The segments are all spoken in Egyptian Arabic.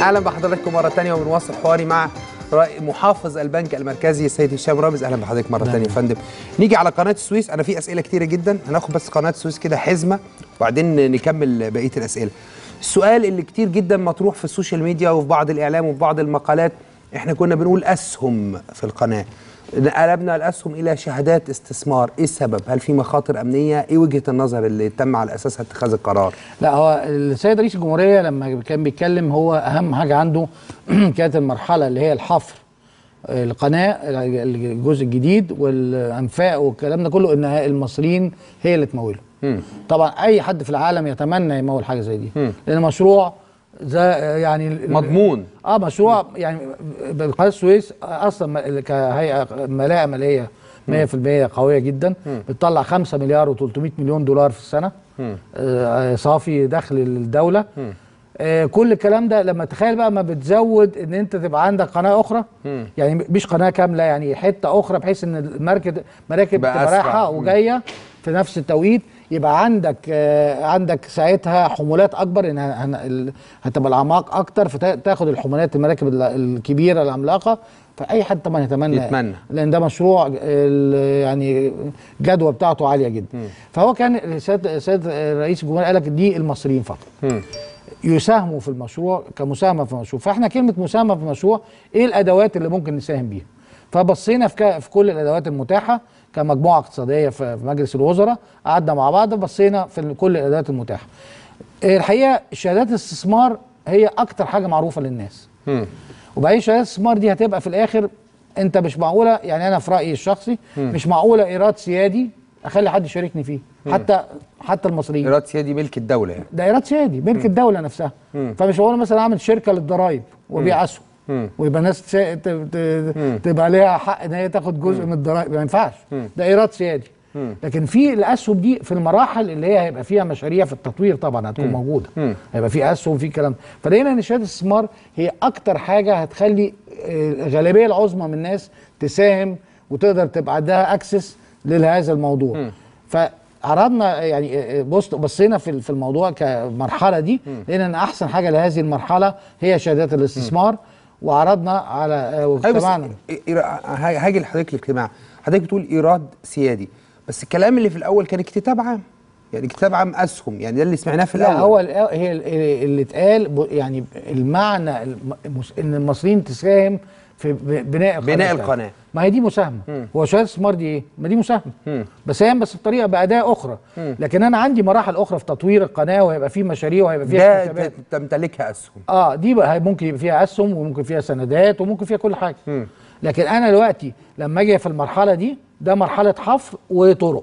اهلا بحضراتكم مره ثانيه وبنواصل حواري مع رأي- محافظ البنك المركزي السيد هشام رامز اهلا بحضرتك مره ثانيه يا فندم نيجي على قناه السويس انا في اسئله كتيره جدا هناخد بس قناه السويس كده حزمه وبعدين نكمل بقيه الاسئله السؤال اللي كتير جدا مطروح في السوشيال ميديا وفي بعض الاعلام وفي بعض المقالات احنا كنا بنقول اسهم في القناه قلبنا الاسهم الى شهادات استثمار ايه السبب هل في مخاطر امنيه ايه وجهه النظر اللي تم على اساسها اتخاذ القرار لا هو السيد رئيس الجمهوريه لما كان بيتكلم هو اهم حاجه عنده كانت المرحله اللي هي الحفر القناه الجزء الجديد والانفاق والكلام ده كله ان المصريين هي اللي تموله طبعا اي حد في العالم يتمنى يمول حاجه زي دي لان مشروع زي يعني مضمون اه مشروع يعني قناه السويس اصلا كهيئه ملاءه ماليه 100% قويه جدا بتطلع 5 مليار و300 مليون دولار في السنه آه صافي دخل للدوله آه كل الكلام ده لما تخيل بقى ما بتزود ان انت تبقى عندك قناه اخرى يعني مش قناه كامله يعني حته اخرى بحيث ان المركب مراكب بقى تبقى أسرع. رايحه وجايه في نفس التوقيت يبقى عندك آه عندك ساعتها حمولات اكبر ان هن- ال- هتبقى الاعماق اكتر فتاخد الحمولات المراكب ال- الكبيره العملاقه فاي حد طبعا يتمنى يتمنى. لان ده مشروع ال- يعني الجدوى بتاعته عاليه جدا فهو كان السيد سيد رئيس الجمهوريه قال لك دي المصريين فقط يساهموا في المشروع كمساهمه في المشروع فاحنا كلمه مساهمه في المشروع ايه الادوات اللي ممكن نساهم بيها فبصينا في ك- في كل الادوات المتاحه كمجموعه اقتصاديه في في مجلس الوزراء قعدنا مع بعض بصينا في ال- كل الادوات المتاحه الحقيقه شهادات الاستثمار هي اكتر حاجه معروفه للناس وبعدين شهادات الاستثمار دي هتبقى في الاخر انت مش معقوله يعني انا في رايي الشخصي مش معقوله ايراد سيادي اخلي حد يشاركني فيه حتى حتى المصريين ايراد سيادي ملك الدوله يعني ده ايراد سيادي ملك الدوله نفسها فمش معقول مثلا اعمل شركه للضرايب وابيع اسهم ويبقى الناس تسا- ت- ت- تبقى ليها حق ان هي تاخد جزء من الضرايب ما ينفعش ده ايراد سيادي لكن في الاسهم دي في المراحل اللي هي هيبقى فيها مشاريع في التطوير طبعا هتكون موجوده هيبقى في اسهم في كلام فلقينا ان شهاده الاستثمار هي اكتر حاجه هتخلي آه، الغالبيه العظمى من الناس تساهم وتقدر تبقى عندها اكسس لهذا الموضوع فعرضنا يعني بص بصينا في في الموضوع كمرحله دي لقينا ان احسن حاجه لهذه المرحله هي شهادات الاستثمار وعرضنا على أيوة بس واجتمعنا إيه- إيه- ه- هاجي لحضرتك الاجتماع حضرتك بتقول ايراد سيادي بس الكلام اللي في الاول كان اكتتاب عام يعني اكتتاب عام اسهم يعني ده اللي سمعناه في الاول لا هو ال- هي ال- اللي اتقال ب- يعني المعنى الم- المس- ان المصريين تساهم في ب- بناء القناه بناء بتاعتها. القناة. ما هي دي مساهمه هو شهاده الاستثمار دي ايه؟ ما دي مساهمه بساهم بس بطريقه باداه اخرى لكن انا عندي مراحل اخرى في تطوير القناه وهيبقى في مشاريع وهيبقى فيها ده اكتسابات ت- تمتلكها اسهم اه دي بقى ممكن يبقى فيها اسهم وممكن فيها سندات وممكن فيها كل حاجه لكن انا دلوقتي لما اجي في المرحله دي ده مرحله حفر وطرق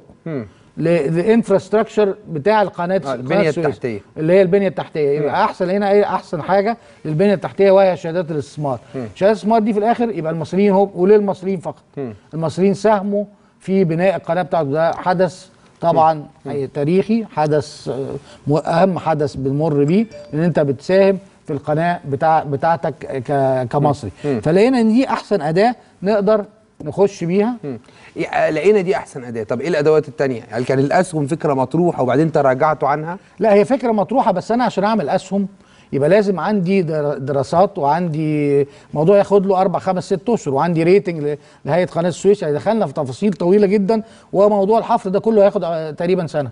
الانفراستراكشر بتاع القناه آه، البنية قناة السويس. التحتية. اللي هي البنيه التحتيه يبقى احسن هنا ايه احسن حاجه للبنيه التحتيه وهي شهادات الاستثمار شهادات الاستثمار دي في الاخر يبقى المصريين هم وللمصريين فقط المصريين ساهموا في بناء القناه بتاعته ده حدث طبعا أي تاريخي حدث آه، م- اهم حدث بنمر بيه ان انت بتساهم في القناه بتاع بتاعتك ك- كمصري فلقينا ان دي احسن اداه نقدر نخش بيها إيه، لقينا دي احسن اداه طب ايه الادوات التانية هل كان الاسهم فكره مطروحه وبعدين تراجعتوا عنها لا هي فكره مطروحه بس انا عشان اعمل اسهم يبقى لازم عندي در- دراسات وعندي موضوع ياخد له اربع خمس ست اشهر وعندي ريتنج ل- لهيئه قناه السويس يعني دخلنا في تفاصيل طويله جدا وموضوع الحفر ده كله هياخد آه، تقريبا سنه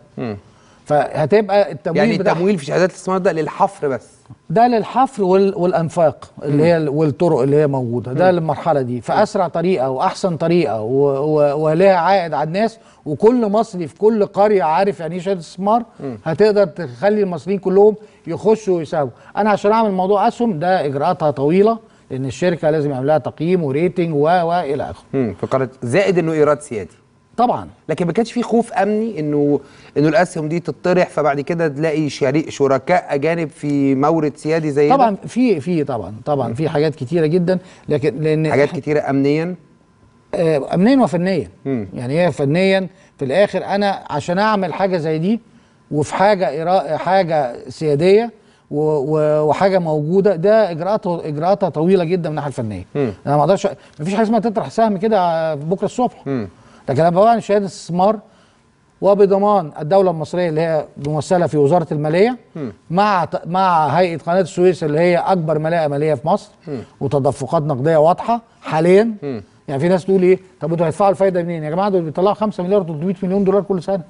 فهتبقى التمويل يعني بتاع التمويل في شهادات الاستثمار ده للحفر بس ده للحفر وال- والانفاق اللي هي ال- والطرق اللي هي موجوده ده للمرحله دي فاسرع طريقه واحسن طريقه و- و- ولها عائد على الناس وكل مصري في كل قريه عارف يعني ايه شهاده استثمار هتقدر تخلي المصريين كلهم يخشوا ويساهموا انا عشان اعمل موضوع اسهم ده اجراءاتها طويله لان الشركه لازم يعمل لها تقييم وريتنج و و الى اخره امم فقرة زائد انه ايراد سيادي طبعا لكن ما كانش في خوف امني انه انه الاسهم دي تطرح فبعد كده تلاقي شريك شركاء اجانب في مورد سيادي زي ده؟ طبعا في في طبعا طبعا في حاجات كتيره جدا لكن لان حاجات كتيره امنيا آه، امنيا وفنيا يعني هي فنيا في الاخر انا عشان اعمل حاجه زي دي وفي حاجه إرا- حاجه سياديه و- و- وحاجه موجوده ده اجراءاته اجراءاتها طويله جدا من الناحيه الفنيه انا ما اقدرش ما فيش حاجه اسمها تطرح سهم كده بكره الصبح لكن لما بقى شهاده استثمار وبضمان الدوله المصريه اللي هي ممثله في وزاره الماليه مع ت- مع هيئه قناه السويس اللي هي اكبر ملاءه ماليه في مصر وتدفقات نقديه واضحه حاليا يعني في ناس تقول ايه طب انتوا هتدفعوا الفايده منين يا جماعه دول بيطلعوا 5 مليار و300 مليون دولار كل سنه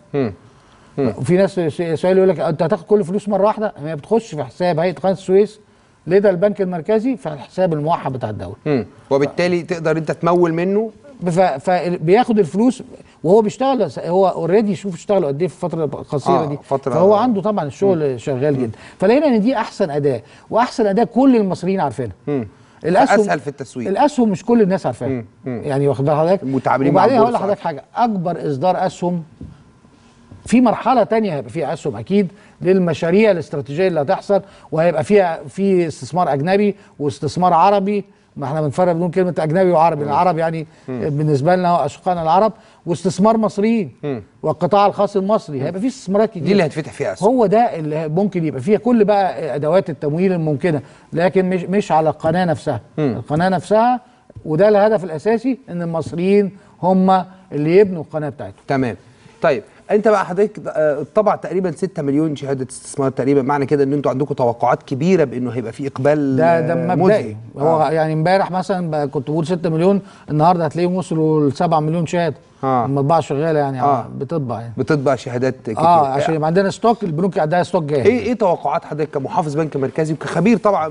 وفي ناس س- سؤال يقول لك انت هتاخد كل الفلوس مره واحده هي بتخش في حساب هيئه قناه السويس لدى البنك المركزي في الحساب الموحد بتاع الدوله مم. وبالتالي تقدر انت تمول منه ف- فبياخد الفلوس وهو بيشتغل هو اوريدي شوف اشتغل قد ايه في الفتره القصيره آه، دي فترة- فهو عنده طبعا الشغل شغال جدا فلقينا ان دي احسن اداه واحسن اداه كل المصريين عارفينها أسهل في التسويق. الاسهم مش كل الناس عارفاها يعني واخد بال حضرتك المتعاملين مع وبعدين هقول البورصة. لحضرتك حاجه اكبر اصدار اسهم في مرحله تانية هيبقى فيها اسهم اكيد للمشاريع الاستراتيجيه اللي هتحصل وهيبقى فيها في استثمار اجنبي واستثمار عربي ما احنا بنفرق بنقول كلمه اجنبي وعربي العرب يعني بالنسبه لنا هو اشقائنا العرب واستثمار مصريين والقطاع الخاص المصري هيبقى في استثمارات كتير دي اللي هتفتح فيها اسهم هو ده اللي ممكن يبقى فيها كل بقى ادوات التمويل الممكنه لكن مش مش على القناه نفسها القناه نفسها وده الهدف الاساسي ان المصريين هم اللي يبنوا القناه بتاعتهم تمام طيب انت بقى حضرتك آه، طبع تقريبا 6 مليون شهاده استثمار تقريبا معنى كده ان انتوا عندكم توقعات كبيره بانه هيبقى في اقبال ده ده آه، مبدئي مذهل. هو آه. يعني امبارح مثلا بقى كنت بقول 6 مليون النهارده هتلاقيهم وصلوا ل 7 مليون شهاده آه. المطبعه شغاله يعني آه. بتطبع يعني بتطبع شهادات كتير اه عشان يبقى عندنا ستوك البنوك عندها ستوك جاهز ايه ايه توقعات حضرتك كمحافظ بنك مركزي وكخبير طبعا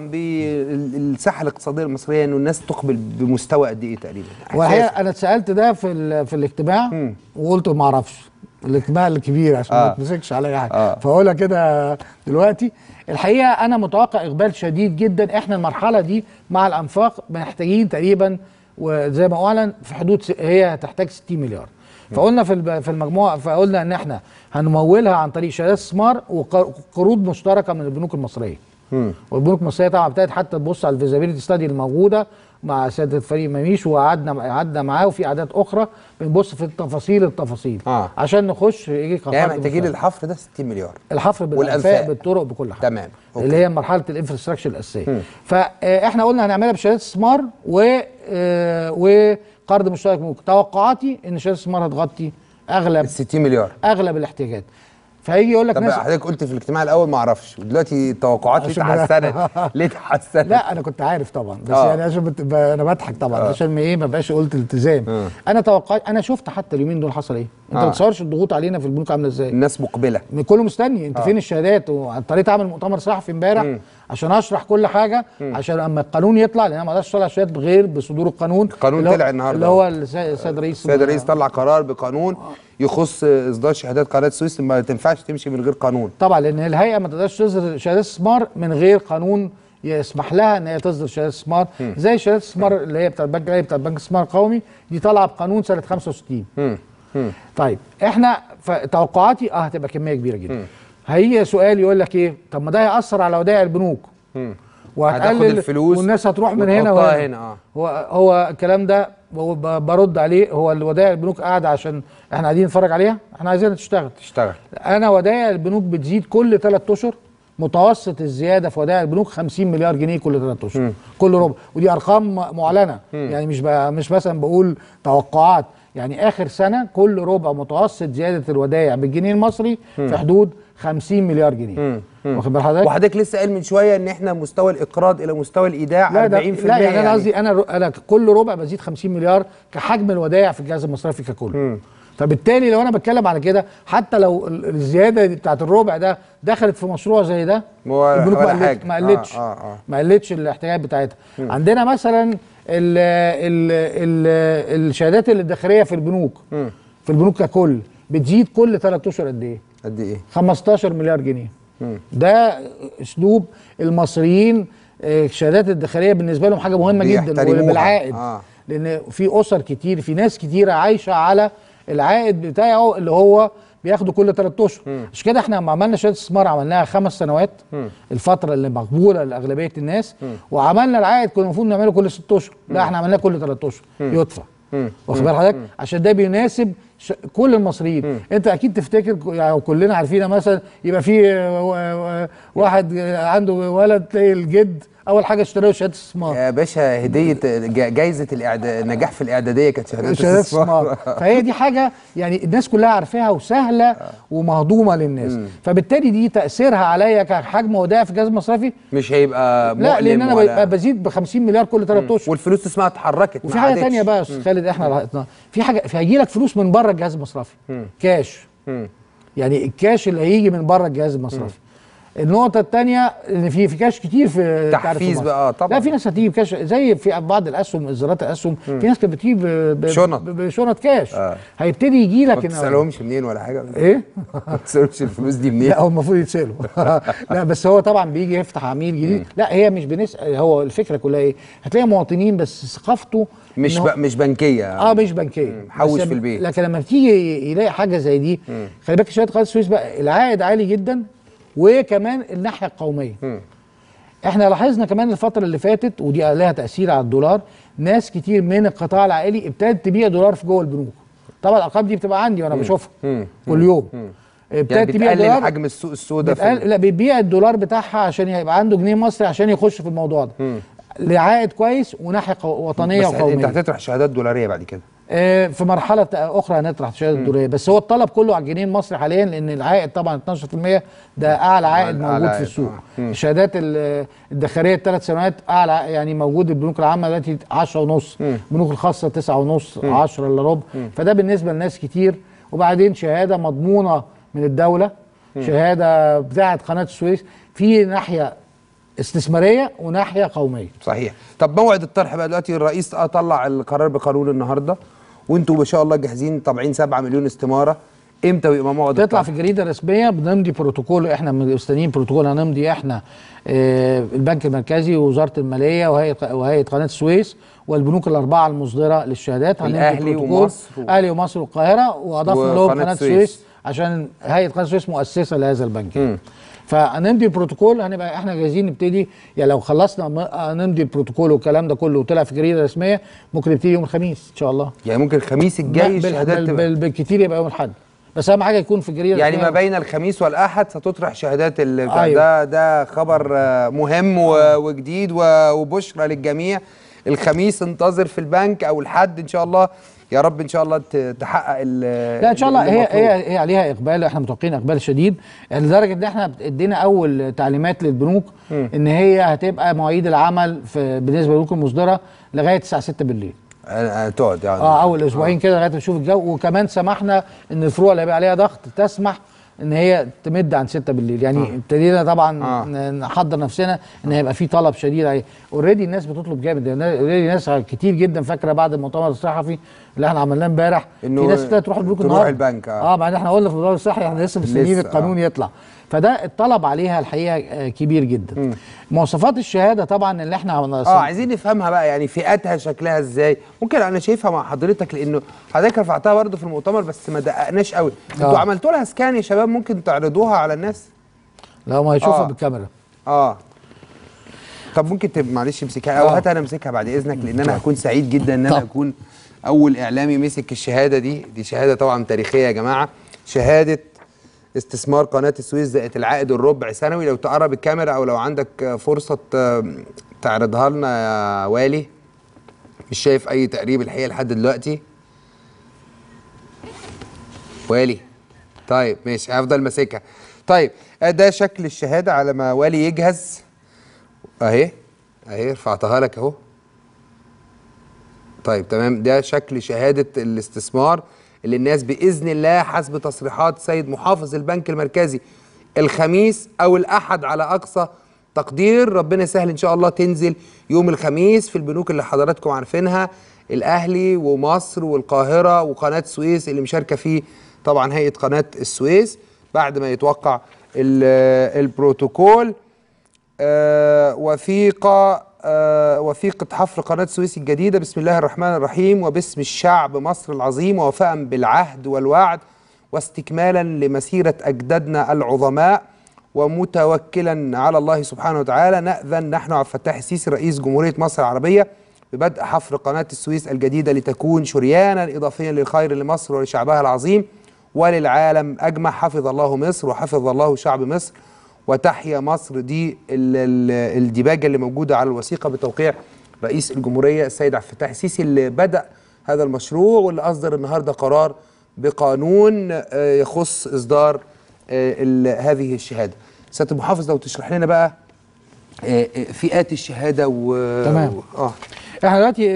بالساحه الاقتصاديه المصريه انه الناس تقبل بمستوى قد ايه تقريبا؟ والحقيقه إحساسك. انا اتسالت ده في ال- في الاجتماع وقلت ما اعرفش الاجتماع الكبير عشان ما آه. تمسكش عليا حاجه آه. فاقولها كده دلوقتي الحقيقه انا متوقع اقبال شديد جدا احنا المرحله دي مع الانفاق محتاجين تقريبا وزي ما اعلن في حدود س- هي هتحتاج 60 مليار فقلنا في الب- في المجموعه فقلنا ان احنا هنمولها عن طريق شهادات استثمار وقروض مشتركه من البنوك المصريه والبنوك المصريه طبعا ابتدت حتى تبص على الفيزابيلتي ستادي الموجوده مع سياده فريق مميش وقعدنا قعدنا معاه وفي اعداد اخرى بنبص في التفاصيل التفاصيل آه. عشان نخش يجي يعني قرار محتاجين مشترك. الحفر ده 60 مليار الحفر والأنفاق. بالانفاق بالطرق بكل حاجه تمام. أوكي. اللي هي مرحله الانفراستراكشر الاساسيه فاحنا قلنا هنعملها بشهادات استثمار و آه، وقرض مشترك بنوك توقعاتي ان شهادات الاستثمار هتغطي اغلب ال 60 مليار اغلب الاحتياجات فهيجي يقول لك طب ناس حضرتك قلت في الاجتماع الاول ما اعرفش ودلوقتي التوقعات ليه عشان ما- تحسنت ليه تحسنت لا انا كنت عارف طبعا بس آه. يعني عشان بت... ب... انا بضحك طبعا آه. عشان ما ايه ما بقاش قلت التزام آه. انا توقعت انا شفت حتى اليومين دول حصل ايه انت آه. ما تصورش الضغوط علينا في البنوك عامله ازاي الناس مقبله كله مستني انت فين الشهادات واضطريت اعمل مؤتمر صحفي امبارح عشان اشرح كل حاجه عشان اما القانون يطلع لان انا ما اقدرش اطلع شهادات غير بصدور القانون القانون اللي هو- طلع النهاردة. اللي هو الس- السيد رئيس السيد الرئيس طلع قرار بقانون يخص اصدار شهادات قناه السويس ما تنفعش تمشي من غير قانون طبعا لان الهيئه ما تقدرش تصدر شهادات استثمار من غير قانون يسمح لها ان هي تصدر شهادات استثمار زي شهادات الاستثمار اللي هي بتاع البنك اللي هي بتاع البنك الاستثمار القومي دي طالعه بقانون سنه 65 طيب احنا ف- توقعاتي اه هتبقى كميه كبيره جدا هيجي سؤال يقول لك ايه طب ما ده هياثر على ودائع البنوك هتاخد وهتقلل الفلوس والناس هتروح من هنا وتحطها وهنا هنا، آه. هو هو الكلام ده هو ب- برد عليه هو الودائع البنوك قاعده عشان احنا قاعدين نتفرج عليها احنا عايزينها تشتغل تشتغل انا ودائع البنوك بتزيد كل ثلاث اشهر متوسط الزياده في ودائع البنوك 50 مليار جنيه كل ثلاث اشهر كل ربع ودي ارقام م- معلنه يعني مش ب- مش مثلا بقول توقعات يعني اخر سنه كل ربع متوسط زياده الودائع بالجنيه المصري في حدود 50 مليار جنيه واخد بال حضرتك؟ وحضرتك لسه قايل من شويه ان احنا مستوى الاقراض الى مستوى الايداع 40% لا ده لا يعني انا قصدي انا ر- انا كل ربع بزيد 50 مليار كحجم الودائع في الجهاز المصرفي ككل فبالتالي لو انا بتكلم على كده حتى لو ال- الزياده دي بتاعت الربع ده دخلت في مشروع زي ده ولا- البنوك ولا ما قلت- حاجة. ما قلتش آه، آه، آه. ما قلتش الاحتياجات بتاعتها عندنا مثلا ال ال ال الشهادات الادخاريه في البنوك في البنوك ككل بتزيد كل ثلاث اشهر قد ايه؟ قد ايه 15 مليار جنيه ده اسلوب المصريين آه، الشهادات الادخاريه بالنسبه لهم حاجه مهمه جدا بيحترموها. وبالعائد آه. لان في اسر كتير في ناس كتيره عايشه على العائد بتاعه اللي هو بياخده كل ثلاث اشهر عشان كده احنا لما عملنا شهاده استثمار عملناها خمس سنوات الفتره اللي مقبوله لاغلبيه الناس وعملنا العائد كنا المفروض نعمله كل ست اشهر لا احنا عملناه كل ثلاث اشهر يدفع واخد بال حضرتك عشان ده بيناسب ش- كل المصريين انت اكيد تفتكر ك- يعني كلنا عارفين مثلا يبقى في آه، و- و- واحد آه، عنده ولد تلاقي الجد اول حاجه اشتراه شهاده استثمار يا باشا هديه جا- جايزه الإعداد النجاح في الاعداديه كانت شهادات شهادات استثمار استثمار فهي دي حاجه يعني الناس كلها عارفاها وسهله ومهضومه للناس فبالتالي دي تاثيرها عليا كحجم ودائع في الجهاز المصرفي مش هيبقى لا لان مؤلم انا ولا ب- بزيد ب 50 مليار كل ثلاث اشهر والفلوس اسمها اتحركت وفي ما حاجه عادتش. تانية بقى يا استاذ خالد احنا لاحظناها في حاجه في هيجي لك فلوس من بره الجهاز المصرفي كاش يعني الكاش اللي هيجي من بره الجهاز المصرفي النقطة الثانية ان في في كاش كتير في تحفيز تعرف في مصر. بقى، آه، طبعا. لا في ناس هتيجي بكاش زي في بعض الاسهم اصدارات الاسهم في ناس كانت بتجيب ب- ب- شنط. ب- بشنط كاش آه. هيبتدي يجي ما لك إن- بتسالهمش منين ولا حاجه ايه؟ ما بتسالهمش الفلوس دي منين لا هو المفروض يتسالوا لا بس هو طبعا بيجي يفتح عميل جديد لا هي مش بنسال هو الفكره كلها ايه؟ هتلاقي مواطنين بس ثقافته مش إن هو- ب... مش بنكيه اه مش بنكيه حوش بس في البيت. لكن لما بتيجي يلاقي حاجه زي دي خلي بالك شهاده قناه السويس بقى العائد عالي جدا وكمان الناحيه القوميه احنا لاحظنا كمان الفتره اللي فاتت ودي لها تاثير على الدولار ناس كتير من القطاع العائلي ابتدت تبيع دولار في جوه البنوك طبعا الارقام دي بتبقى عندي وانا بشوفها كل يوم يعني ابتدت تبيع بتقلل دولار حجم السوق السوداء بتقل... في لا بيبيع الدولار بتاعها عشان يبقى عنده جنيه مصري عشان يخش في الموضوع ده لعائد كويس وناحيه قو... وطنيه بس انت وقوميه هتطرح شهادات دولاريه بعد كده آه، في مرحله اخرى هنطرح الشهاده الدولاريه بس هو الطلب كله على الجنيه المصري حاليا لان العائد طبعا 12% ده اعلى عائد أعلى موجود في عائد، السوق آه. الشهادات ال- الادخاريه الثلاث سنوات اعلى يعني موجود البنوك العامه دلوقتي 10 ونص البنوك الخاصه 9 ونص 10 الا ربع فده بالنسبه لناس كتير وبعدين شهاده مضمونه من الدوله شهاده بتاعه قناه السويس في ناحيه استثماريه وناحيه قوميه صحيح طب موعد الطرح بقى دلوقتي الرئيس اه طلع القرار بقانون النهارده وانتوا ما شاء الله جاهزين طابعين 7 مليون استماره امتى ويبقى موعد تطلع الطرح؟ في الجريده الرسميه بنمضي بروتوكول احنا مستنيين بروتوكول هنمضي احنا آه، البنك المركزي ووزاره الماليه وهيئه وهيئه قناه السويس والبنوك الاربعه المصدره للشهادات هنمضي الأهلي بروتوكول. ومصر و- اهلي ومصر والقاهره واضفنا لهم وقناة قناه السويس. السويس عشان هيئه قناه السويس مؤسسه لهذا البنك فهنمضي البروتوكول هنبقى احنا جاهزين نبتدي يعني لو خلصنا م- نمضي البروتوكول والكلام ده كله وطلع في جريده رسميه ممكن نبتدي يوم الخميس ان شاء الله يعني ممكن الخميس الجاي لا، بال- الشهادات بال- تبقى بال- بالكتير يبقى يوم الاحد بس اهم حاجه يكون في الجريده يعني الرسمية. ما بين الخميس والاحد ستطرح شهادات ال- بتاع أيوة. ده ده خبر آه، مهم و- وجديد و- وبشرى للجميع الخميس انتظر في البنك او الحد ان شاء الله يا رب ان شاء الله ت- تحقق ال- لا ان شاء الله اللي هي مطلوب. هي هي عليها اقبال احنا متوقعين اقبال شديد لدرجه ان احنا ادينا اول تعليمات للبنوك ان هي هتبقى مواعيد العمل في بالنسبه للبنوك المصدره لغايه الساعه 6 بالليل آه، آه، تقعد يعني اه اول اسبوعين كده لغايه ما نشوف الجو وكمان سمحنا ان الفروع اللي هيبقى عليها ضغط تسمح ان هي تمد عن 6 بالليل يعني ابتدينا طبعا آه. ن- نحضر نفسنا ان هيبقى في طلب شديد عليه اوريدي الناس بتطلب جامد اوريدي ناس كتير جدا فاكره بعد المؤتمر الصحفي اللي احنا عملناه امبارح في إنه ناس ابتدت تروح البنوك تروح النهارده البنك، آه. اه مع ان احنا قلنا في المؤتمر الصحي احنا لسه مستنيين لسه، القانون يطلع فده الطلب عليها الحقيقه آه، كبير جدا مواصفات الشهاده طبعا اللي احنا اه عايزين نفهمها بقى يعني فئاتها شكلها ازاي ممكن انا شايفها مع حضرتك لانه حضرتك رفعتها برضه في المؤتمر بس ما دققناش قوي انتوا آه. عملتوا لها سكان يا شباب ممكن تعرضوها على الناس لو ما هيشوفها آه. بالكاميرا اه طب ممكن تب معلش امسكها او آه. هات انا امسكها بعد اذنك لان انا هكون سعيد جدا ان انا طب. اكون اول اعلامي مسك الشهاده دي دي شهاده طبعا تاريخيه يا جماعه شهاده استثمار قناه السويس ذات العائد الربع سنوي لو تقرب الكاميرا او لو عندك فرصه ت- تعرضها لنا يا والي مش شايف اي تقريب الحقيقه لحد دلوقتي والي طيب ماشي هفضل ماسكها طيب آه، ده شكل الشهاده على ما والي يجهز اهي اهي رفعتها لك اهو طيب تمام ده شكل شهاده الاستثمار اللي الناس باذن الله حسب تصريحات سيد محافظ البنك المركزي الخميس او الاحد على اقصى تقدير ربنا يسهل ان شاء الله تنزل يوم الخميس في البنوك اللي حضراتكم عارفينها الاهلي ومصر والقاهره وقناه السويس اللي مشاركه فيه طبعا هيئه قناه السويس بعد ما يتوقع ال- البروتوكول آه، وثيقة آه، وثيقة حفر قناة السويس الجديدة بسم الله الرحمن الرحيم وباسم الشعب مصر العظيم ووفاء بالعهد والوعد واستكمالا لمسيرة أجدادنا العظماء ومتوكلا على الله سبحانه وتعالى نأذن نحن عبد الفتاح السيسي رئيس جمهورية مصر العربية ببدء حفر قناة السويس الجديدة لتكون شريانا إضافيا للخير لمصر ولشعبها العظيم وللعالم أجمع حفظ الله مصر وحفظ الله شعب مصر وتحيا مصر دي ال- ال- الديباجة اللي موجودة على الوثيقة بتوقيع رئيس الجمهورية السيد عبد الفتاح السيسي اللي بدأ هذا المشروع واللي أصدر النهاردة قرار بقانون آه، يخص إصدار آه، ال- هذه الشهادة سيادة المحافظ لو تشرح لنا بقى آه، آه، فئات الشهادة و تمام. و- اه احنا دلوقتي ال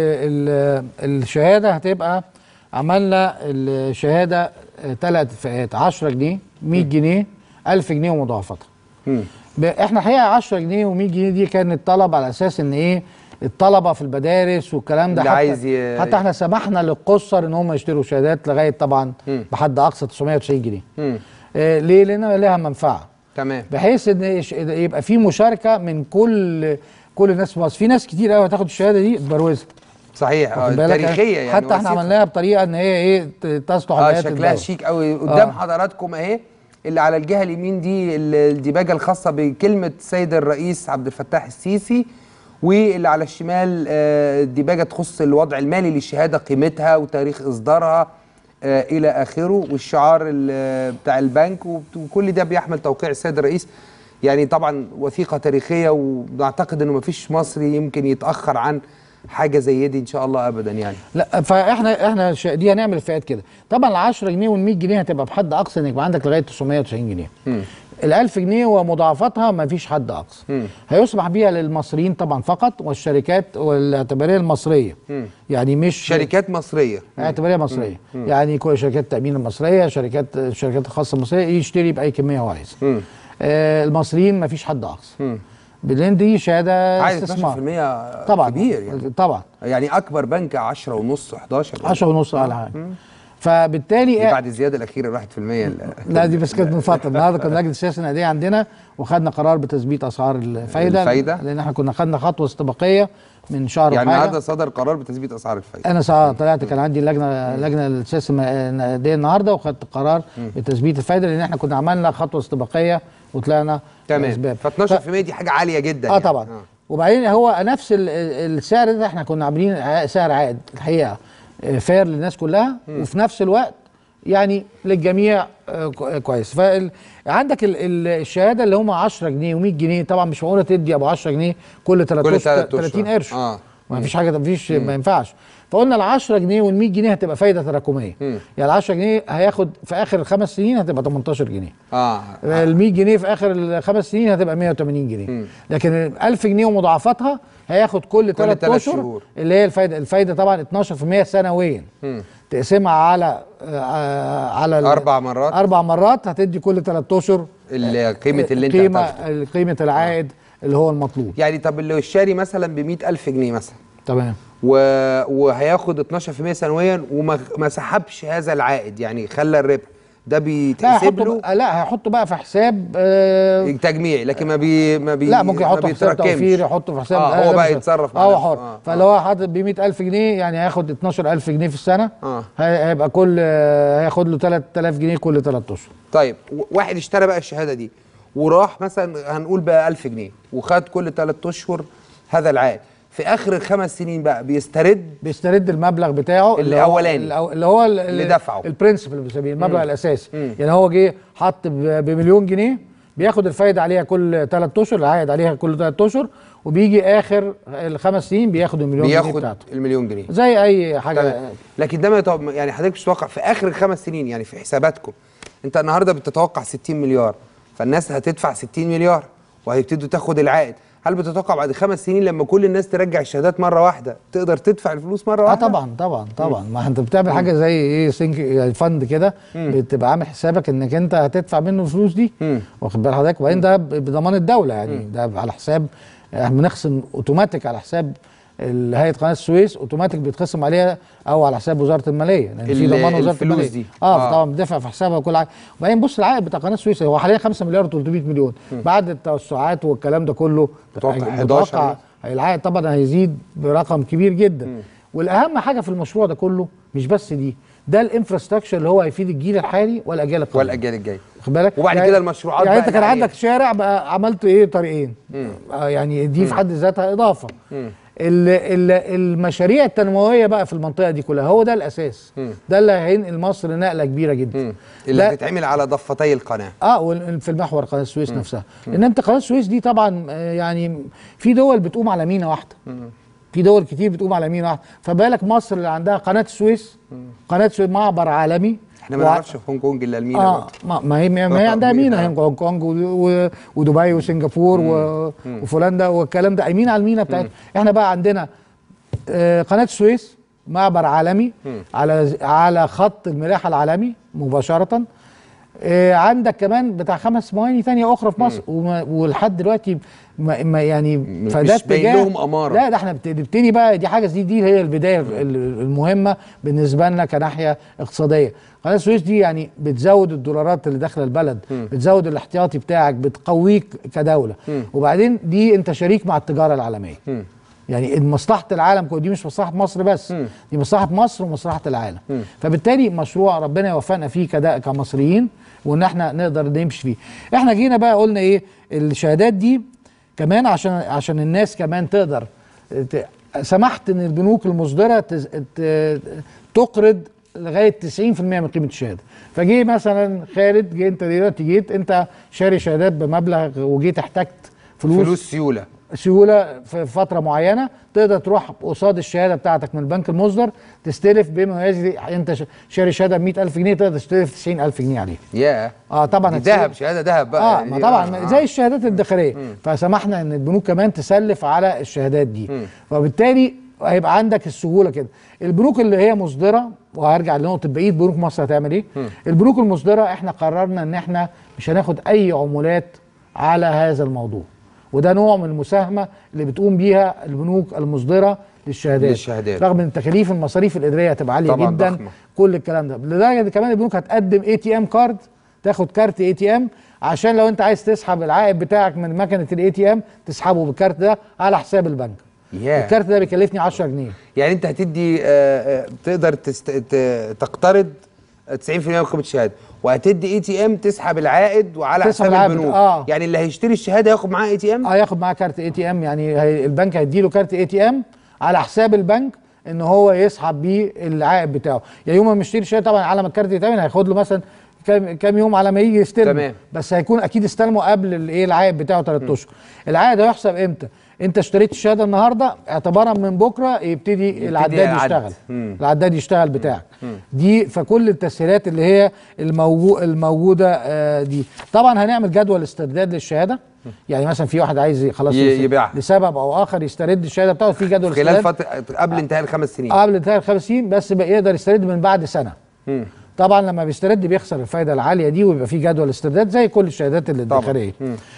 ال الشهاده هتبقى عملنا الشهاده ثلاث فئات 10 جنيه 100 جنيه 1000 جنيه ومضاعفتها مم. ب- احنا الحقيقه 10 جنيه و100 جنيه دي كانت طلب على اساس ان ايه الطلبه في المدارس والكلام ده اللي حتى عايز ي- حتى احنا سمحنا للقصر ان هم يشتروا شهادات لغايه طبعا مم. بحد اقصى 990 جنيه مم. آه ليه لان لها منفعه تمام بحيث ان يش- يبقى في مشاركه من كل كل الناس في مصر في ناس كتير قوي هتاخد الشهاده دي تبروزها صحيح آه، واخد بالك؟ تاريخية يعني حتى احنا وثيقة. عملناها بطريقه ان هي ايه ت- تصلح اه لهيئة شكلها الدولة. شيك قوي قدام آه. حضراتكم اهي اللي على الجهه اليمين دي ال- الديباجه الخاصه بكلمه السيد الرئيس عبد الفتاح السيسي واللي على الشمال آه، الديباجه تخص الوضع المالي للشهاده قيمتها وتاريخ اصدارها آه، الى اخره والشعار ال- بتاع البنك وبت- وكل ده بيحمل توقيع السيد الرئيس يعني طبعا وثيقه تاريخيه ونعتقد انه مفيش مصري يمكن يتاخر عن حاجه زي دي ان شاء الله ابدا يعني لا فاحنا احنا ش- دي هنعمل فئات كده طبعا ال 10 جنيه وال 100 جنيه هتبقى بحد اقصى انك يبقى عندك لغايه 990 جنيه ال 1000 جنيه ومضاعفتها ما فيش حد اقصى مم. هيسمح بيها للمصريين طبعا فقط والشركات والاعتباريه المصريه يعني مش شركات مصريه اعتباريه مصريه يعني كل شركات التامين المصريه شركات الشركات الخاصه المصريه يشتري باي كميه هو عايزها مم. آه المصريين ما فيش حد اقصى مم. لان دي شهاده عايز استثمار 12% طبعا كبير يعني طبعا يعني اكبر بنك 10 ونص 11 10 ونص على حاجه فبالتالي دي بعد الزياده الاخيره 1% ال- لا دي بس كانت من فتره النهارده كان لجنه السياسه النقديه عندنا وخدنا قرار بتثبيت اسعار الفايده الفايدة؟ لان احنا كنا خدنا خطوه استباقيه من شهر يعني وحاجة. النهارده صدر قرار بتثبيت اسعار الفايده انا ساعة طلعت كان عندي لجنه لجنه السياسه النقديه النهارده وخدت قرار بتثبيت الفايده لان احنا كنا عملنا خطوه استباقيه وطلعنا تمام اسباب ف 12% دي حاجه عاليه جدا اه يعني. طبعا وبعدين هو نفس ال- ال- السعر ده احنا كنا عاملين ع- سعر عائد الحقيقه آه، فير للناس كلها وفي نفس الوقت يعني للجميع آه، كو- كويس فعندك الشهاده اللي هم 10 جنيه و100 جنيه طبعا مش معقوله تدي ابو 10 جنيه كل 3 كل تلات أشهر. 30 قرش آه. ما فيش حاجه ما فيش ما ينفعش فقلنا ال 10 جنيه وال 100 جنيه هتبقى فايده تراكميه يعني ال 10 جنيه هياخد في اخر الخمس سنين هتبقى 18 جنيه اه ال 100 جنيه في اخر الخمس سنين هتبقى 180 جنيه لكن ال 1000 جنيه ومضاعفتها هياخد كل ثلاث تلات اشهر شهور. اللي هي الفايده الفايده طبعا 12% سنويا تقسمها على آه، على ال- أربع مرات. اربع مرات هتدي كل ثلاث اشهر ال- قيمه اللي انت قيمه هتاخده قيمه العائد اللي هو المطلوب يعني طب اللي شاري مثلا ب 100000 جنيه مثلا تمام و... وهياخد 12% سنويا وما ما سحبش هذا العائد يعني خلى الربح ده لا بيتحسب هيحطه له بقى لا هيحطه بقى في حساب آه تجميعي لكن ما بي ما بي لا ممكن ما يحطه في حساب بيتراكمش. توفير يحطه في حساب اه لا، هو لا، بقى مش- يتصرف مع اه هو نفسه. حر آه. فلو هو حاطط ب 100000 جنيه يعني هياخد 12000 جنيه في السنه آه. هي- هيبقى كل آه، هياخد له 3000 جنيه كل 3 اشهر طيب و- واحد اشترى بقى الشهاده دي وراح مثلا هنقول بقى 1000 جنيه وخد كل 3 اشهر هذا العائد في اخر الخمس سنين بقى بيسترد بيسترد المبلغ بتاعه اللي هو الأولاني. الأو- اللي هو ال- اللي دفعه. البرنسبل اللي بنسميه المبلغ الاساسي يعني هو جه حط ب- بمليون جنيه بياخد الفايده عليها كل 3 اشهر العائد عليها كل 3 اشهر وبيجي اخر الخمس سنين بياخد المليون جنيه بياخد بتاعته المليون جنيه زي اي حاجه تمام. لكن ده ما يتوقع يعني حضرتك مش متوقع في اخر الخمس سنين يعني في حساباتكم انت النهارده بتتوقع 60 مليار فالناس هتدفع 60 مليار وهيبتدوا تاخد العائد هل بتتوقع بعد خمس سنين لما كل الناس ترجع الشهادات مره واحده تقدر تدفع الفلوس مره اه واحده طبعا طبعا طبعا ما انت بتعمل حاجه زي ايه سينك يعني فند كده بتبقى عامل حسابك انك انت هتدفع منه الفلوس دي واخد بال حضرتك وبعدين ده ب- بضمان الدوله يعني ده على حساب احنا بنخصم اوتوماتيك على حساب ال- هيئه قناه السويس اوتوماتيك بيتخصم عليها او على حساب وزاره الماليه لان في ال- ضمان وزاره الفلوس الماليه دي. اه, آه. طبعا بتدفع في حسابها وكل حاجه وبعدين بص العائد بتاع قناه السويس هو حاليا 5 مليار و300 مليون بعد التوسعات والكلام ده كله متوقع متوقع 11 العائد طبعا هيزيد برقم كبير جدا والاهم حاجه في المشروع ده كله مش بس دي ده الانفراستراكشر اللي هو هيفيد الجيل الحالي والاجيال القادمه والاجيال الجايه واخد بالك وبعد كده المشروعات يعني بقى انت كان اللي عندك شارع بقى عملت ايه طريقين آه يعني دي في حد ذاتها اضافه ال- ال- المشاريع التنمويه بقى في المنطقه دي كلها هو ده الاساس ده اللي هينقل مصر نقله كبيره جدا اللي ده- هتتعمل على ضفتي القناه اه وال- في المحور قناه السويس نفسها لان انت قناه السويس دي طبعا آه، يعني في دول بتقوم على مينا واحده في دول كتير بتقوم على مينا واحده فبالك مصر اللي عندها قناه السويس قناه السويس معبر عالمي احنا ما وع- نعرفش في هونج كونج الا المينا اه برضه. ما ما هي ما هي عندها مينا هي هونج كونج و- و- ودبي وسنغافور و- وفولندا والكلام ده قايمين على المينا بتاعتنا احنا بقى عندنا آه، قناه السويس معبر عالمي على على خط الملاحه العالمي مباشره آه، عندك كمان بتاع خمس مواني تانية اخرى في مصر وما- ولحد دلوقتي ما ما يعني فده مش باين اتجاه- لهم أمارة. لا ده احنا بت- نبتدي بقى دي حاجه دي دي هي البدايه ال- المهمه بالنسبه لنا كناحيه اقتصاديه قناه السويس دي يعني بتزود الدولارات اللي داخله البلد بتزود الاحتياطي بتاعك بتقويك كدوله وبعدين دي انت شريك مع التجاره العالميه يعني مصلحه العالم كله دي مش مصلحه مصر بس دي مصلحه مصر ومصلحه العالم فبالتالي مشروع ربنا يوفقنا فيه كدا كمصريين وان احنا نقدر نمشي فيه احنا جينا بقى قلنا ايه الشهادات دي كمان عشان عشان الناس كمان تقدر ت- سمحت ان البنوك المصدره تز- ت- تقرض لغايه 90% من قيمه الشهاده فجي مثلا خالد جه انت دلوقتي جيت انت شاري شهادات بمبلغ وجيت احتجت فلوس, فلوس سيوله سيوله في فتره معينه تقدر تروح قصاد الشهاده بتاعتك من البنك المصدر تستلف بما يجري انت ش- شاري شهاده ب 100000 جنيه تقدر تستلف 90000 جنيه عليها يا اه طبعا دي هتسلف- ذهب شهاده ذهب بقى اه يعني ما دي- طبعا آه، زي الشهادات الادخاريه فسمحنا ان البنوك كمان تسلف على الشهادات دي وبالتالي هيبقى عندك السهوله كده البنوك اللي هي مصدره وهرجع لنقطه بقيه بنوك مصر هتعمل ايه البنوك المصدره احنا قررنا ان احنا مش هناخد اي عمولات على هذا الموضوع وده نوع من المساهمه اللي بتقوم بيها البنوك المصدره للشهادات للشهادات. رغم ان تكاليف المصاريف الاداريه هتبقى عاليه طبعاً جدا ضخمة. كل الكلام ده لدرجه ان كمان البنوك هتقدم اي تي ام كارد تاخد كارت اي تي ام عشان لو انت عايز تسحب العائد بتاعك من مكنه الاي تي ام تسحبه بالكارت ده على حساب البنك ياه. الكارت ده بيكلفني 10 جنيه يعني انت هتدي آه، آه، تقدر تست... ت- تقترض 90% من قيمه الشهاده وهتدي اي تي ام تسحب العائد وعلى تسحب حساب العائد، البنوك آه. يعني اللي هيشتري الشهاده ياخد معاه اي تي ام اه ياخد معاه كارت اي تي ام يعني هي البنك هيديله كارت اي تي ام على حساب البنك ان هو يسحب بيه العائد بتاعه يعني يوم ما يشتري الشهاده طبعا على ما الكارت يتعمل هياخد له مثلا كام كام يوم على ما يجي يستلم تمام. بس هيكون اكيد استلمه قبل الايه العائد بتاعه 3 اشهر العائد هيحسب امتى انت اشتريت الشهاده النهارده اعتبارا من بكره يبتدي, العداد يعد. يشتغل مم. العداد يشتغل بتاعك دي فكل التسهيلات اللي هي الموجو الموجوده آه دي طبعا هنعمل جدول استرداد للشهاده يعني مثلا في واحد عايز خلاص ي- يس- يبيعها. لسبب او اخر يسترد الشهاده بتاعته في جدول خلال استرداد فتره قبل انتهاء الخمس سنين قبل انتهاء الخمس سنين بس بقى يقدر يسترد من بعد سنه مم. طبعا لما بيسترد بيخسر الفايده العاليه دي ويبقى في جدول استرداد زي كل الشهادات الادخاريه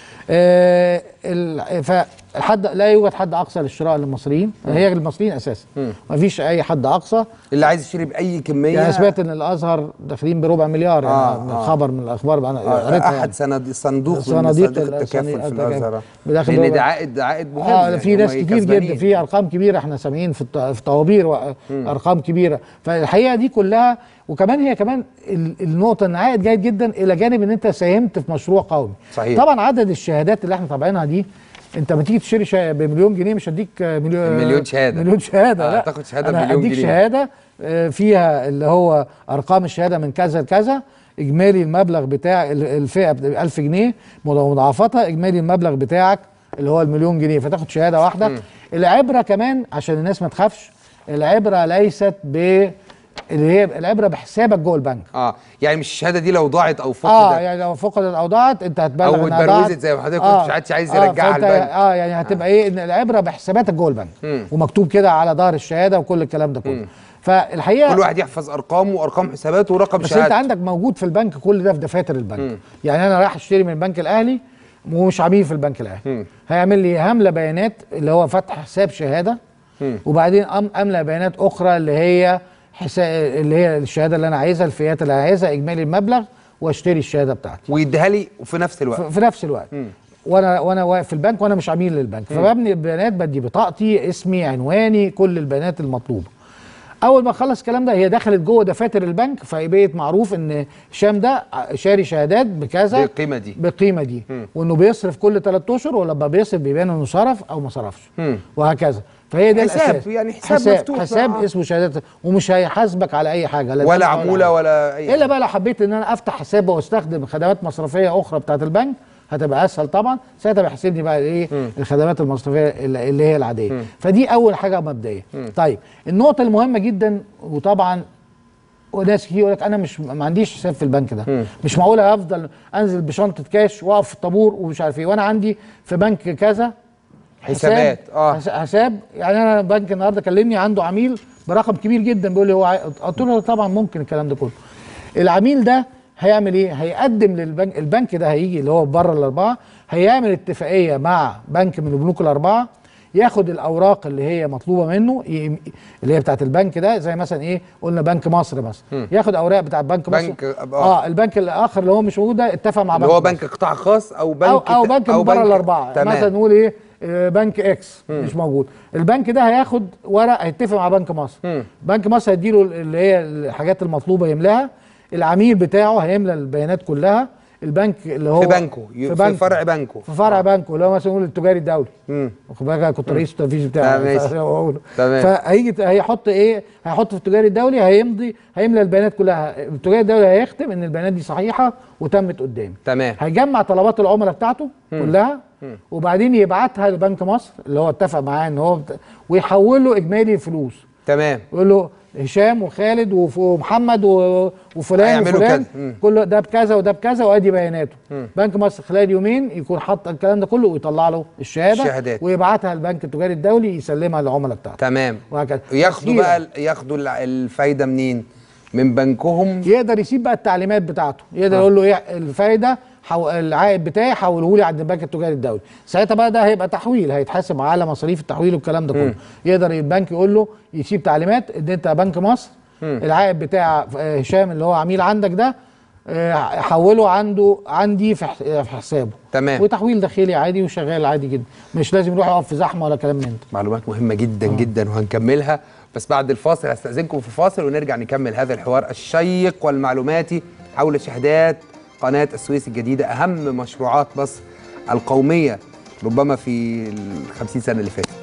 آه ال- فالحد لا يوجد حد اقصى للشراء للمصريين هي المصريين اساسا ما فيش اي حد اقصى اللي عايز يشتري باي كميه يعني سمعت ان الازهر داخلين بربع مليار يعني آه، من آه. خبر من الاخبار انا آه، قريتها احد يعني. صناديق صندوق من صناديق صناديق ال- التكافل صناديق في التكافل. الازهر بداخل لان دول- ده عائد ده عائد مهم اه يعني في هم ناس كتير كسبانين. جدا في ارقام كبيره احنا سامعين في الط- في طوابير وارقام كبيره فالحقيقه دي كلها وكمان هي كمان ال- النقطه ان عائد جيد جدا الى جانب ان انت ساهمت في مشروع قومي صحيح. طبعا عدد الشهادات اللي احنا طابعينها دي انت لما تيجي تشتري شا... بمليون جنيه مش هديك آه، مليون مليون شهادة. مليون شهاده آه، لا تاخد شهادة أنا بمليون هديك جنيه. شهاده آه، فيها اللي هو ارقام الشهاده من كذا لكذا اجمالي المبلغ بتاع ال- الفئه ب 1000 جنيه مضاعفتها اجمالي المبلغ بتاعك اللي هو المليون جنيه فتاخد شهاده واحده العبره كمان عشان الناس ما تخافش العبره ليست ب اللي هي العبره بحسابك جوه البنك اه يعني مش الشهاده دي لو ضاعت او فقدت اه يعني لو فقدت او ضاعت انت هتبلغ أو إنها اتبروزت ضاعت. زي ما حضرتك قلت، مش عادش عايز يرجعها فأنت- البنك. اه يعني هتبقى ايه ان العبره بحساباتك جوه البنك ومكتوب كده على ظهر الشهاده وكل الكلام ده كله فالحقيقه كل واحد يحفظ ارقامه وارقام حساباته ورقم بس شهادته انت عندك موجود في البنك كل ده في دفاتر البنك يعني انا رايح اشتري من البنك الاهلي ومش عميل في البنك الاهلي هيعمل لي همله بيانات اللي هو فتح حساب شهاده وبعدين أم املى بيانات اخرى اللي هي حساب اللي هي الشهاده اللي انا عايزها الفئات اللي انا عايزها اجمالي المبلغ واشتري الشهاده بتاعتي ويديها لي وفي نفس الوقت في في نفس الوقت وانا وانا واقف في البنك وانا مش عميل للبنك فببني البيانات بدي بطاقتي اسمي عنواني كل البيانات المطلوبه اول ما اخلص الكلام ده هي دخلت جوه دفاتر البنك فبقيت معروف ان هشام ده شاري شهادات بكذا بالقيمة دي. بالقيمه دي وانه بيصرف كل ثلاث اشهر ولما بيصرف بيبان انه صرف او ما صرفش مم. وهكذا فهي ده حساب، الاساس يعني حساب حساب, مفتوح حساب بقى. اسمه شهادات ومش هيحاسبك على اي حاجه لا ولا دفع عموله حاجة. ولا اي الا بقى لو حبيت ان انا افتح حساب واستخدم خدمات مصرفيه اخرى بتاعت البنك هتبقى اسهل طبعا ساعتها بيحاسبني بقى ايه الخدمات المصرفيه اللي اللي هي العاديه فدي اول حاجه مبدئيه طيب النقطه المهمه جدا وطبعا وناس كتير يقول لك انا مش ما عنديش حساب في البنك ده مش معقول افضل انزل بشنطه كاش واقف في الطابور ومش عارف ايه وانا عندي في بنك كذا حسابات اه حس- حساب يعني انا بنك النهارده كلمني عنده عميل برقم كبير جدا بيقول لي هو عاي- قلت له طبعا ممكن الكلام ده كله العميل ده هيعمل ايه هيقدم للبنك البنك ده هيجي اللي هو بره الاربعه هيعمل اتفاقيه مع بنك من البنوك الاربعه ياخد الاوراق اللي هي مطلوبه منه ي- اللي هي بتاعت البنك ده زي مثلا ايه قلنا بنك مصر مثلا ياخد اوراق بتاعت بنك مصر بنك- آه. اه البنك الاخر اللي هو مش موجود ده اتفق مع اللي بنك هو مصر. بنك قطاع خاص او بنك او او بنك من بره الاربعه تمام مثلا نقول ايه آه، بنك اكس مش موجود البنك ده هياخد ورق هيتفق مع بنك مصر بنك مصر هيديله اللي هي الحاجات المطلوبه يملاها العميل بتاعه هيملى البيانات كلها البنك اللي هو في بنكه ي- في بنك- فرع بنكه في فرع بنكه اللي هو مثلا نقول التجاري الدولي واخد بالك أنا كنت رئيس التنفيذي بتاعه لا، ماشي. فأقوله. تمام. فهيجي هيحط ايه هيحط في التجاري الدولي هيمضي هيملى البيانات كلها التجاري الدولي هيختم ان البيانات دي صحيحه وتمت قدامي تمام هيجمع طلبات العملاء بتاعته كلها وبعدين يبعتها لبنك مصر اللي هو اتفق معاه ان هو بت... ويحول له اجمالي الفلوس تمام يقول له هشام وخالد وف- ومحمد و- وفلان هيعملوا وفلان كذا. مم. كله ده بكذا وده بكذا وادي بياناته بنك مصر خلال يومين يكون حط الكلام ده كله ويطلع له الشهاده الشهادات. ويبعتها البنك التجاري الدولي يسلمها للعملاء بتاعته تمام وهكذا ياخدوا تسجيلاً. بقى ال- ياخدوا الع- الفايده منين من بنكهم يقدر يسيب بقى التعليمات بتاعته يقدر يقول له ايه الفايده حو... العائد بتاعي حوله لي عند البنك التجاري الدولي ساعتها بقى ده هيبقى تحويل هيتحاسب على مصاريف التحويل والكلام ده كله يقدر البنك يقول له يسيب تعليمات ان انت بنك مصر العائد بتاع آه، هشام اللي هو عميل عندك ده آه، حوله عنده عندي في ح- في حسابه تمام. وتحويل داخلي عادي وشغال عادي جدا مش لازم يروح يقف في زحمه ولا كلام من ده معلومات مهمه جدا جدا وهنكملها بس بعد الفاصل هستأذنكم في فاصل ونرجع نكمل هذا الحوار الشيق والمعلوماتي حول شهادات قناة السويس الجديدة أهم مشروعات مصر القومية ربما في الخمسين سنة اللي فاتت